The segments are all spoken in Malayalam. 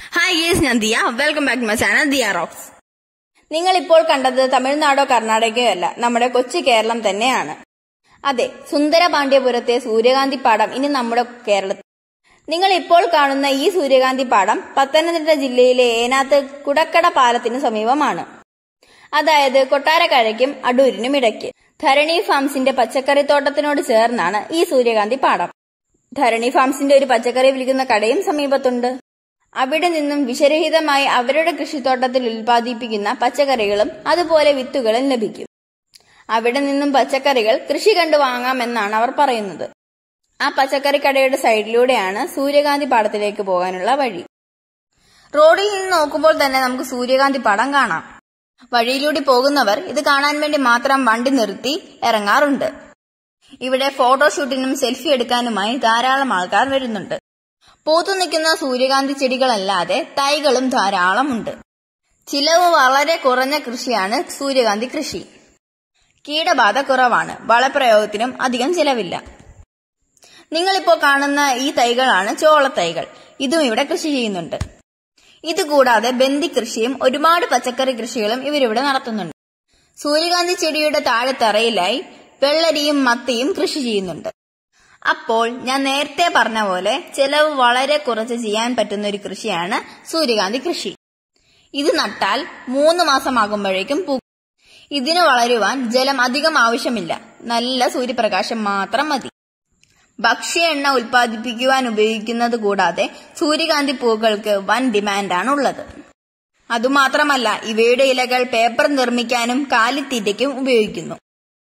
ഹായ് ഗേസ് ഞാൻ Diya welcome back my channel Diya rocks നിങ്ങൾ ഇപ്പോൾ കണ്ടത് തമിഴ്നാടോ കർണാടകയോ അല്ല നമ്മുടെ കൊച്ചു കേരളം തന്നെയാണ് അതെ സുന്ദരപാണ്ഡ്യപുരത്തെ സൂര്യകാന്തി പാടം ഇനി നമ്മുടെ കേരളത്തിൽ നിങ്ങൾ ഇപ്പോൾ കാണുന്ന ഈ സൂര്യകാന്തി പാടം പത്തനംതിട്ട ജില്ലയിലെ ഏനാത്ത് കുടക്കട പാലത്തിന് സമീപമാണ് അതായത് കൊട്ടാരക്കരയ്ക്കും അടൂരിനും ഇടയ്ക്ക് ധരണി ഫാംസിന്റെ പച്ചക്കറിത്തോട്ടത്തിനോട് ചേർന്നാണ് ഈ സൂര്യകാന്തി പാടം ധരണി ഫാംസിന്റെ ഒരു പച്ചക്കറി വിൽക്കുന്ന കടയും സമീപത്തുണ്ട് അവിടെ നിന്നും വിഷരഹിതമായി അവരുടെ കൃഷിത്തോട്ടത്തിൽ ഉൽപ്പാദിപ്പിക്കുന്ന പച്ചക്കറികളും അതുപോലെ വിത്തുകളും ലഭിക്കും അവിടെ നിന്നും പച്ചക്കറികൾ കൃഷി കണ്ടു വാങ്ങാമെന്നാണ് അവർ പറയുന്നത് ആ പച്ചക്കറി കടയുടെ സൈഡിലൂടെയാണ് സൂര്യകാന്തി പാടത്തിലേക്ക് പോകാനുള്ള വഴി റോഡിൽ നിന്ന് നോക്കുമ്പോൾ തന്നെ നമുക്ക് സൂര്യകാന്തി പാടം കാണാം വഴിയിലൂടെ പോകുന്നവർ ഇത് കാണാൻ വേണ്ടി മാത്രം വണ്ടി നിർത്തി ഇറങ്ങാറുണ്ട് ഇവിടെ ഫോട്ടോഷൂട്ടിനും സെൽഫി എടുക്കാനുമായി ധാരാളം ആൾക്കാർ വരുന്നുണ്ട് പൂത്തു നിൽക്കുന്ന സൂര്യകാന്തി ചെടികളല്ലാതെ തൈകളും ധാരാളമുണ്ട് ചിലവ് വളരെ കുറഞ്ഞ കൃഷിയാണ് സൂര്യകാന്തി കൃഷി കീടബാധ കുറവാണ് വളപ്രയോഗത്തിനും അധികം ചിലവില്ല നിങ്ങളിപ്പോൾ കാണുന്ന ഈ തൈകളാണ് ചോളത്തൈകൾ ഇതും ഇവിടെ കൃഷി ചെയ്യുന്നുണ്ട് ഇതുകൂടാതെ ബന്ദി കൃഷിയും ഒരുപാട് പച്ചക്കറി കൃഷികളും ഇവരിവിടെ നടത്തുന്നുണ്ട് സൂര്യകാന്തി ചെടിയുടെ താഴെ തറയിലായി വെള്ളരിയും മത്തിയും കൃഷി ചെയ്യുന്നുണ്ട് അപ്പോൾ ഞാൻ നേരത്തെ പറഞ്ഞ പോലെ ചെലവ് വളരെ കുറച്ച് ചെയ്യാൻ പറ്റുന്ന ഒരു കൃഷിയാണ് സൂര്യകാന്തി കൃഷി ഇത് നട്ടാൽ മൂന്ന് മാസമാകുമ്പോഴേക്കും പൂ ഇതിന് വളരുവാൻ ജലം അധികം ആവശ്യമില്ല നല്ല സൂര്യപ്രകാശം മാത്രം മതി ഭക്ഷ്യ എണ്ണ ഉൽപ്പാദിപ്പിക്കുവാൻ ഉപയോഗിക്കുന്നത് കൂടാതെ സൂര്യകാന്തി പൂക്കൾക്ക് വൻ ഡിമാൻഡാണ് ഉള്ളത് അതുമാത്രമല്ല ഇവയുടെ ഇലകൾ പേപ്പർ നിർമ്മിക്കാനും കാലിത്തീറ്റയ്ക്കും ഉപയോഗിക്കുന്നു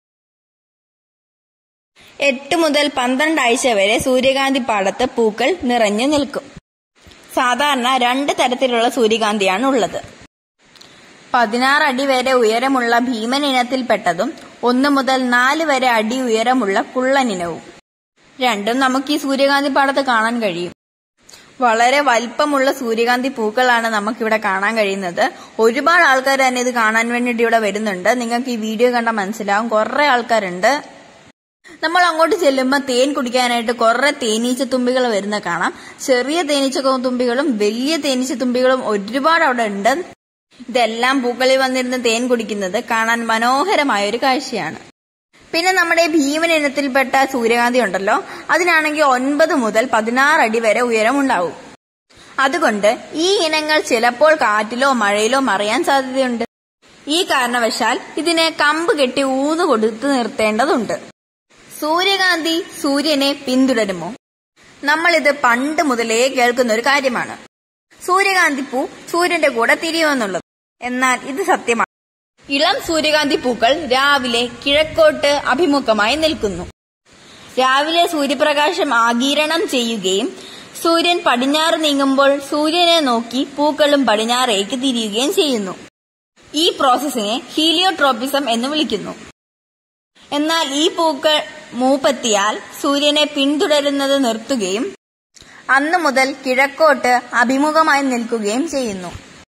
എട്ട് മുതൽ പന്ത്രണ്ട് ആഴ്ച വരെ സൂര്യകാന്തി പാടത്ത് പൂക്കൾ നിറഞ്ഞു നിൽക്കും സാധാരണ രണ്ട് തരത്തിലുള്ള സൂര്യകാന്തിയാണ് ഉള്ളത് പതിനാറ് അടി വരെ ഉയരമുള്ള ഭീമൻ ഇനത്തിൽപ്പെട്ടതും ഒന്ന് മുതൽ നാല് വരെ അടി ഉയരമുള്ള കുള്ളനിനവും രണ്ടും നമുക്ക് ഈ സൂര്യകാന്തി പാടത്ത് കാണാൻ കഴിയും വളരെ വലിപ്പമുള്ള സൂര്യകാന്തി പൂക്കളാണ് നമുക്കിവിടെ കാണാൻ കഴിയുന്നത് ഒരുപാട് ആൾക്കാർ തന്നെ ഇത് കാണാൻ വേണ്ടിയിട്ട് ഇവിടെ വരുന്നുണ്ട് നിങ്ങൾക്ക് ഈ വീഡിയോ കണ്ടാൽ മനസ്സിലാവും കുറെ ആൾക്കാരുണ്ട് നമ്മൾ അങ്ങോട്ട് ചെല്ലുമ്പോൾ തേൻ കുടിക്കാനായിട്ട് കുറെ തേനീച്ച തുമ്പികൾ വരുന്ന കാണാം ചെറിയ തേനീച്ച തുമ്പികളും വലിയ തേനീച്ച തുമ്പികളും ഒരുപാട് അവിടെ ഉണ്ട് ഇതെല്ലാം പൂക്കളിൽ വന്നിരുന്ന് തേൻ കുടിക്കുന്നത് കാണാൻ മനോഹരമായ ഒരു കാഴ്ചയാണ് പിന്നെ നമ്മുടെ ഭീമൻ ഇനത്തിൽപ്പെട്ട സൂര്യകാന്തി ഉണ്ടല്ലോ അതിനാണെങ്കിൽ ഒൻപത് മുതൽ പതിനാറ് അടി വരെ ഉയരമുണ്ടാവും അതുകൊണ്ട് ഈ ഇനങ്ങൾ ചിലപ്പോൾ കാറ്റിലോ മഴയിലോ മറിയാൻ സാധ്യതയുണ്ട് ഈ കാരണവശാൽ ഇതിനെ കമ്പ് കെട്ടി ഊന്നു കൊടുത്തു നിർത്തേണ്ടതുണ്ട് സൂര്യകാന്തി സൂര്യനെ പിന്തുടരുമോ നമ്മളിത് പണ്ട് മുതലേ കേൾക്കുന്ന ഒരു കാര്യമാണ് സൂര്യകാന്തി പൂ സൂര്യന്റെ കൂടെ തിരിയുമെന്നുള്ളത് എന്നാൽ ഇത് സത്യമാണ് ഇളം സൂര്യകാന്തി പൂക്കൾ രാവിലെ കിഴക്കോട്ട് അഭിമുഖമായി നിൽക്കുന്നു രാവിലെ സൂര്യപ്രകാശം ആഗീരണം ചെയ്യുകയും സൂര്യൻ പടിഞ്ഞാറ് നീങ്ങുമ്പോൾ സൂര്യനെ നോക്കി പൂക്കളും പടിഞ്ഞാറേക്ക് തിരിയുകയും ചെയ്യുന്നു ഈ പ്രോസസ്സിനെ ഹീലിയോട്രോപ്പിസം എന്ന് വിളിക്കുന്നു എന്നാൽ ഈ പൂക്കൾ മൂപ്പത്തിയാൽ സൂര്യനെ പിന്തുടരുന്നത് നിർത്തുകയും അന്നു മുതൽ കിഴക്കോട്ട് അഭിമുഖമായി നിൽക്കുകയും ചെയ്യുന്നു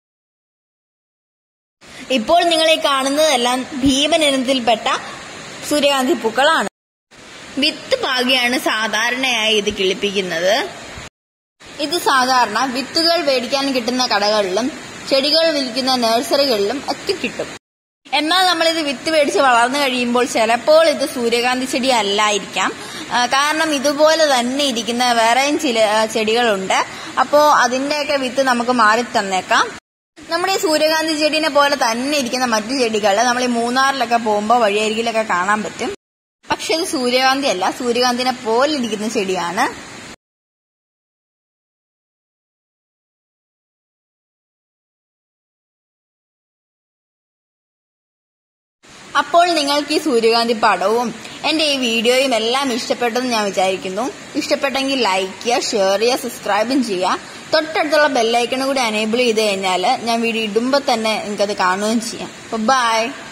ഇപ്പോൾ നിങ്ങൾ ഈ കാണുന്നതെല്ലാം ഭീമൻ ഇനത്തിൽപ്പെട്ട സൂര്യകാന്തി പൂക്കളാണ് വിത്ത് പാകിയാണ് സാധാരണയായി ഇത് കിളിപ്പിക്കുന്നത് ഇത് സാധാരണ വിത്തുകൾ മേടിക്കാൻ കിട്ടുന്ന കടകളിലും ചെടികൾ വിൽക്കുന്ന നഴ്സറികളിലും ഒക്കെ കിട്ടും എന്നാൽ നമ്മളിത് വിത്ത് മേടിച്ച് വളർന്നു കഴിയുമ്പോൾ ചിലപ്പോൾ ഇത് സൂര്യകാന്തി ചെടി അല്ലായിരിക്കാം കാരണം ഇതുപോലെ തന്നെ ഇരിക്കുന്ന വേറെയും ചില ചെടികളുണ്ട് അപ്പോൾ അതിൻ്റെയൊക്കെ വിത്ത് നമുക്ക് മാറി തന്നേക്കാം നമ്മുടെ ഈ സൂര്യകാന്തി ചെടീനെ പോലെ തന്നെ ഇരിക്കുന്ന മറ്റു ചെടികൾ നമ്മൾ ഈ മൂന്നാറിലൊക്കെ പോകുമ്പോൾ വഴിയരികിലൊക്കെ കാണാൻ പറ്റും പക്ഷെ ഇത് സൂര്യകാന്തി അല്ല സൂര്യകാന്തിനെ പോലെ ഇരിക്കുന്ന ചെടിയാണ് അപ്പോൾ നിങ്ങൾക്ക് ഈ സൂര്യകാന്തി പടവും എന്റെ ഈ വീഡിയോയും എല്ലാം ഇഷ്ടപ്പെട്ടെന്ന് ഞാൻ വിചാരിക്കുന്നു ഇഷ്ടപ്പെട്ടെങ്കിൽ ലൈക്ക് ചെയ്യുക ഷെയർ ചെയ്യുക സബ്സ്ക്രൈബും ചെയ്യുക തൊട്ടടുത്തുള്ള ബെല്ലൈക്കണും കൂടി അനേബിൾ ചെയ്ത് കഴിഞ്ഞാൽ ഞാൻ വീഡിയോ ഇടുമ്പോൾ തന്നെ നിങ്ങൾക്കത് കാണുകയും ചെയ്യാം ബൈ